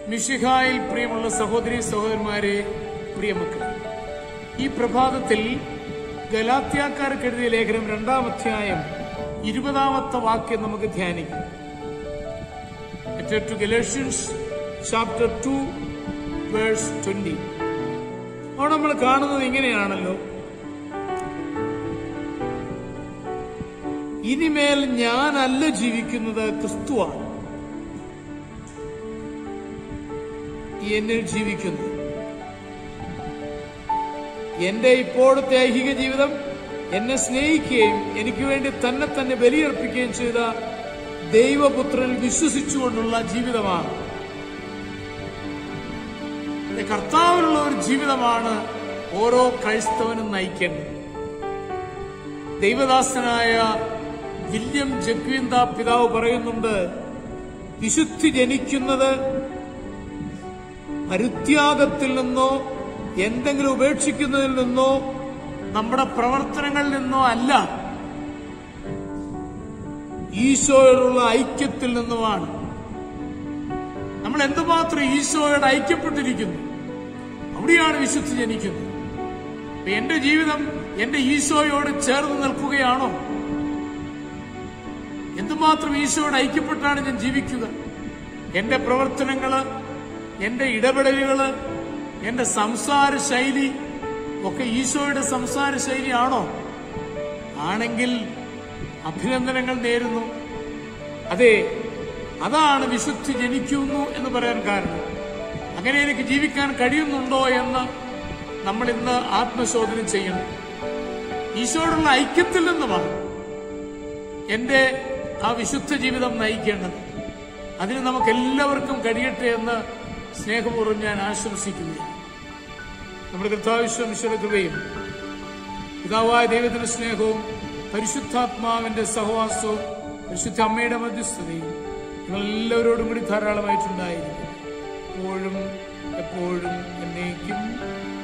മിഷിഹായിൽ പ്രിയമുള്ള സഹോദരി സഹോദരന്മാരെ പ്രിയമക്കളെ ഈ പ്രഭാതത്തിൽ ഗലാത്യാക്കാർക്ക് എഴുതിയ ലേഖനം രണ്ടാം അധ്യായം ഇരുപതാമത്തെ വാക്യം നമുക്ക് ധ്യാനിക്കാം Letter to Galatians chapter 2 verse 20 അവിടെ നമ്മൾ കാണുന്നത് ഇങ്ങനെയാണല്ലോ ഇനിമേൽ ഞാനല്ല ജീവിക്കുന്നത് ക്രിസ്തുവാണ് എന്നിൽ ജീവിക്കുന്നു എന്റെ ഇപ്പോഴത്തെ ഐഹിക ജീവിതം എന്നെ സ്നേഹിക്കുകയും എനിക്ക് വേണ്ടി തന്നെ തന്നെ ബലിയർപ്പിക്കുകയും ചെയ്ത ദൈവപുത്രനിൽ വിശ്വസിച്ചുകൊണ്ടുള്ള ജീവിതമാണ് ഇത് കർത്താവിനുള്ള ഒരു ജീവിതമാണ് ഓരോ ക്രൈസ്തവനും നയിക്കേണ്ടത് ദൈവദാസനായ വില്യം ജഗ്വീന്ത പിതാവ് പറയുന്നുണ്ട് വിശുദ്ധി ജനിക്കുന്നത് പരിത്യാഗത്തിൽ നിന്നോ എന്തെങ്കിലും ഉപേക്ഷിക്കുന്നതിൽ നിന്നോ നമ്മുടെ പ്രവർത്തനങ്ങളിൽ നിന്നോ അല്ല ഈശോയോടുള്ള ഐക്യത്തിൽ നിന്നുമാണ് നമ്മൾ എന്തുമാത്രം ഈശോയോട് ഐക്യപ്പെട്ടിരിക്കുന്നു അവിടെയാണ് വിശുദ്ധി ജനിക്കുന്നത് അപ്പൊ എന്റെ ജീവിതം എന്റെ ഈശോയോട് ചേർന്ന് നിൽക്കുകയാണോ എന്തുമാത്രം ഈശോയോട് ഐക്യപ്പെട്ടാണ് ഞാൻ ജീവിക്കുക എന്റെ പ്രവർത്തനങ്ങള് എന്റെ ഇടപെടലുകള് എന്റെ സംസാര ശൈലി ഒക്കെ ഈശോയുടെ സംസാര ശൈലിയാണോ ആണെങ്കിൽ അഭിനന്ദനങ്ങൾ നേരുന്നു അതെ അതാണ് വിശുദ്ധി ജനിക്കുന്നു എന്ന് പറയാൻ കാരണം അങ്ങനെ എനിക്ക് ജീവിക്കാൻ കഴിയുന്നുണ്ടോ എന്ന് നമ്മൾ ഇന്ന് ആത്മശോധന ചെയ്യണം ഈശോയോടുള്ള ഐക്യത്തിൽ നിന്നുമാണ് എന്റെ ആ വിശുദ്ധ ജീവിതം നയിക്കേണ്ടത് അതിന് നമുക്ക് എല്ലാവർക്കും കഴിയട്ടെ എന്ന് സ്നേഹപൂർവ്വം ഞാൻ ആശംസിക്കുന്നു നമ്മുടെ കർത്താവിശ്വമിശ്വര കൃപയും പിതാവായ ദൈവത്തിന്റെ സ്നേഹവും പരിശുദ്ധാത്മാവിന്റെ സഹവാസവും പരിശുദ്ധ അമ്മയുടെ മധ്യസ്ഥതയും നിങ്ങൾ എല്ലാവരോടും കൂടി ധാരാളമായിട്ടുണ്ടായിരിക്കും എപ്പോഴും എപ്പോഴും എന്നേക്കും